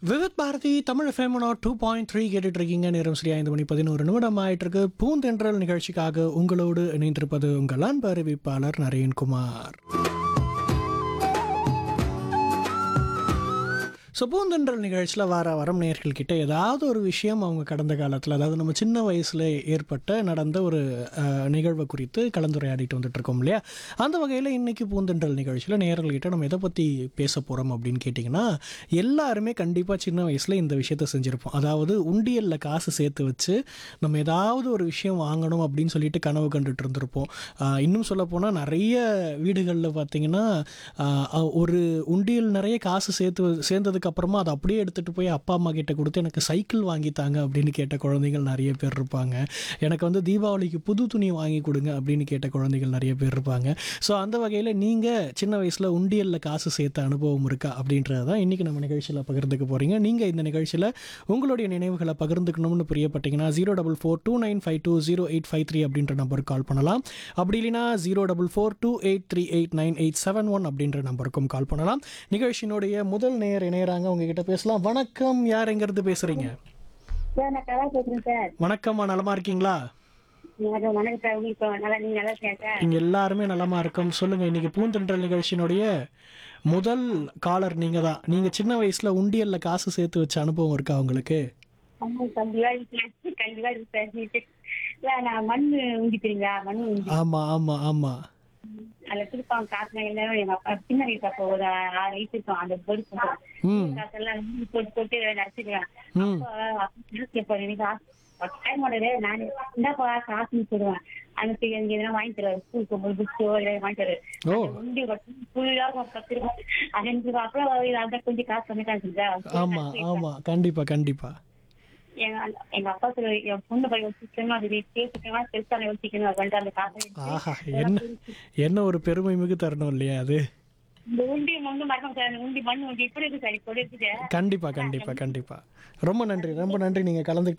விவித் பாரதி தமிழ் ஃபேமனோ two point three கேட்டுட்டு இருக்கீங்க நேரம் சரியா ஐந்து மணி பதினோரு நிமிடம் ஆயிட்டு இருக்கு பூந்தென்றல் நிகழ்ச்சிக்காக உங்களோடு இணைந்திருப்பது உங்கள் அன்பு அறிவிப்பாளர் நரேன்குமார் ஸோ பூந்தென்றல் நிகழ்ச்சியில் வார வரம் நேர்கள் கிட்ட ஏதாவது ஒரு விஷயம் அவங்க கடந்த காலத்தில் அதாவது நம்ம சின்ன வயசில் ஏற்பட்ட நடந்த ஒரு அஹ், நிகழ்வை குறித்து கலந்துரையாடிட்டு வந்துட்டு இருக்கோம் இல்லையா அந்த வகையில் இன்னைக்கு பூந்தென்றல் நிகழ்ச்சியில் நேர்கள்கிட்ட நம்ம எதை பற்றி பேச போகிறோம் அப்படின்னு கேட்டிங்கன்னா எல்லாருமே கண்டிப்பாக சின்ன வயசில் இந்த விஷயத்த செஞ்சுருப்போம் அதாவது உண்டியலில் காசு சேர்த்து வச்சு நம்ம ஏதாவது ஒரு விஷயம் வாங்கணும் அப்படின்னு சொல்லிட்டு கனவு கண்டுட்டு இருந்திருப்போம் ஆஹ் இன்னும் சொல்லப்போனால் நிறைய வீடுகளில் பார்த்தீங்கன்னா ஆஹ் ஒரு உண்டியல் நிறைய காசு சேர்த்து சேர்ந்ததுக்கு அப்புறமா அதை அப்படியே எடுத்துகிட்டு போய் அப்பா அம்மா கிட்ட கொடுத்து எனக்கு சைக்கிள் வாங்கித்தாங்க அப்படின்னு கேட்ட குழந்தைகள் நிறைய பேர் இருப்பாங்க எனக்கு வந்து தீபாவளிக்கு புது துணி வாங்கி கொடுங்க அப்படின்னு கேட்ட குழந்தைகள் நிறைய பேர் இருப்பாங்க ஸோ அந்த வகையில் நீங்கள் சின்ன வயசில் உண்டியலில் காசு சேர்த்த அனுபவம் இருக்கா அப்படின்றது தான் இன்றைக்கி நம்ம நிகழ்ச்சியில் பகிர்ந்துக்க போகிறீங்க நீங்கள் இந்த நிகழ்ச்சியில் உங்களுடைய நினைவுகளை பகிர்ந்துக்கணும்னு பிரியப்பட்டீங்கன்னா zero double four two nine five two zero eight five three அப்படின்ற நம்பருக்கு கால் பண்ணலாம் அப்படி இல்லைனா zero double four two eight three eight nine eight seven one அப்படின்ற நம்பருக்கும் கால் பண்ணலாம் நிகழ்ச்சியினுடைய முதல் நேர் இணையறாங்க உங்ககிட்ட பேசலாம் வணக்கம் யார் எங்கேருந்து பேசுகிறீங்க சார் நான் கலா பேசுறேன் சார் வணக்கம்மா நலமா இருக்கீங்களா வணக்கம் வணக்கம் சார் உங்களுக்கு இப்போ நல்லா நீங்க நல்லா இருக்கேன் சார் இங்க எல்லாருமே நலமா இருக்கோம் சொல்லுங்க இன்னைக்கு பூந்தென்றல் நிகழ்ச்சியினுடைய முதல் காலர் நீங்க தான் நீங்க சின்ன வயசுல உண்டியல்ல காசு சேர்த்து வச்ச அனுபவம் இருக்கா உங்களுக்கு ஆமா கண்டிப்பா இருக்கு கண்டிப்பா இருக்கு சார் சார் நான் மண் உண்டிக்கிறீங்களா மண் உண்டி ஆமா ஆமா ஆமா அதில் திருப்பாங்க காசு எல்லாரும் எங்க அப்பா சின்ன வயசு அப்போ ஒரு ஆறு வயசு இருக்கும் அந்த பொறுப்பு ம் காசெல்லாம் போட்டு போட்டு நடிச்சுக்கலாம் ம் அப்போ கேட்பாரு எனக்கு காசு டைம் உடனே நான் இந்தாப்பா காசுன்னு சொல்லுவேன் அனுப்பி எனக்கு எதனா வாங்கி தருவாரு ஸ்கூலுக்கு போகும்போது புக்ஸோ எதாவது வாங்கி தருவாரு ஓ உண்டி ஃபுல்லா பத்து ரூபாய் அஞ்சு ரூபாய் அப்புறம் அதான் கொஞ்சம் காசு பண்ணி காசு ஆமா ஆமா கண்டிப்பா கண்டிப்பா எங்க எங்க அப்பா சொல்ல என் பொண்ணு பையன் வச்சுக்கணும் அது பேசிக்கணும் பெருசான யோசிக்கணும் அப்படின்ட்டு அந்த காசை ஆஹா என்ன என்ன ஒரு பெருமை மிகு தரணும் இல்லையா அது இந்த உண்டி மண்ணு மறக்க சார் அந்த உண்டி மண் உண்டி இப்படி இருக்கு சார் இப்படி இருக்குது கண்டிப்பா கண்டிப்பா கண்டிப்பா ரொம்ப நன்றி ரொம்ப நன்றி நீங்க கலந்துக்கிட்ட